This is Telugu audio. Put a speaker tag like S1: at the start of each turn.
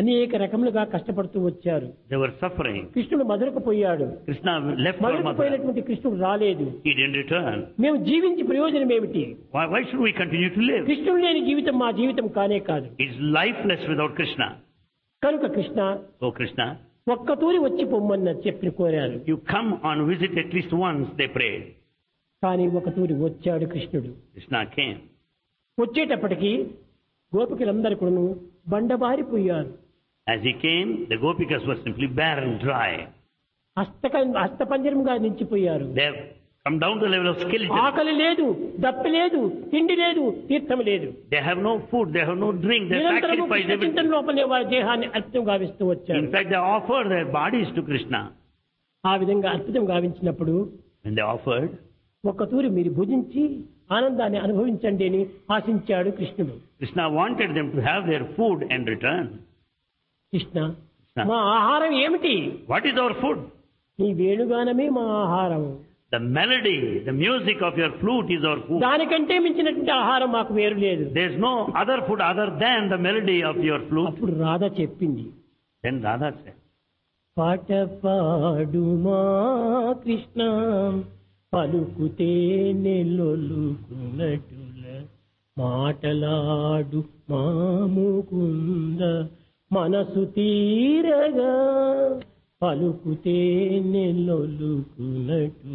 S1: అనేక రకములుగా కష్టపడుతూ వచ్చారు
S2: They were suffering.
S1: కృష్ణుడు మధురకు పోయాడు
S2: Krishna left for
S1: మధురకు
S2: Mathura.
S1: పోయినటువంటి కృష్ణుడు రాలేదు
S2: He didn't return.
S1: మేము జీవించి ప్రయోజనం ఏమిటి
S2: Why, why should we continue to live?
S1: కృష్ణుడు లేని జీవితం మా జీవితం కానే కాదు
S2: It's lifeless without Krishna.
S1: కనుక కృష్ణ
S2: So Krishna,
S1: ఒక్క తూరి వచ్చి పొమ్మని చెప్పి కోరారు
S2: you come on visit at least once, they prayed.
S1: కానీ ఒక తూరి వచ్చాడు కృష్ణుడు
S2: Krishna came.
S1: వచ్చేటప్పటికి గోపికలందరూ కూడా బండబారిపోయారు
S2: As he came, the gopikas were simply barren, dry.
S1: హస్తక హస్తపంజరంగా నిలిచిపోయారు
S2: They have come down to the level of skeleton.
S1: ఆకలి లేదు దప్పి లేదు తిండి లేదు తీర్థం లేదు
S2: They have no food, they have no drink, they
S1: నిరంతరము
S2: sacrifice
S1: కృష్ణ చింతన
S2: everything.
S1: లోపలే వారి దేహాన్ని అర్పితం గావిస్తూ వచ్చారు
S2: In fact, they offered their bodies to Krishna.
S1: ఆ విధంగా అర్పితం గావించినప్పుడు
S2: When they offered,
S1: ఒక్క తూరి మీరు భుజించి ఆనందాన్ని అనుభవించండి అని ఆశించాడు కృష్ణుడు
S2: Krishna wanted them to have their food and return.
S1: Krishna మా ఆహారం ఏమిటి
S2: What is our food?
S1: నీ వేణుగానమే మా ఆహారం
S2: The melody, the music of your flute is our food.
S1: దానికంటే మించినటువంటి ఆహారం మాకు వేరు లేదు
S2: There's no other food other than the melody of your flute.
S1: అప్పుడు రాధ చెప్పింది
S2: Then Radha said,
S1: పాట పాడుమా కృష్ణ పలుకుతే నెల్లొలుకున్నటుల మాటలాడు మాముకుంద మనసు తీరగా పలుకుతే నెల్లొలుకున్నటు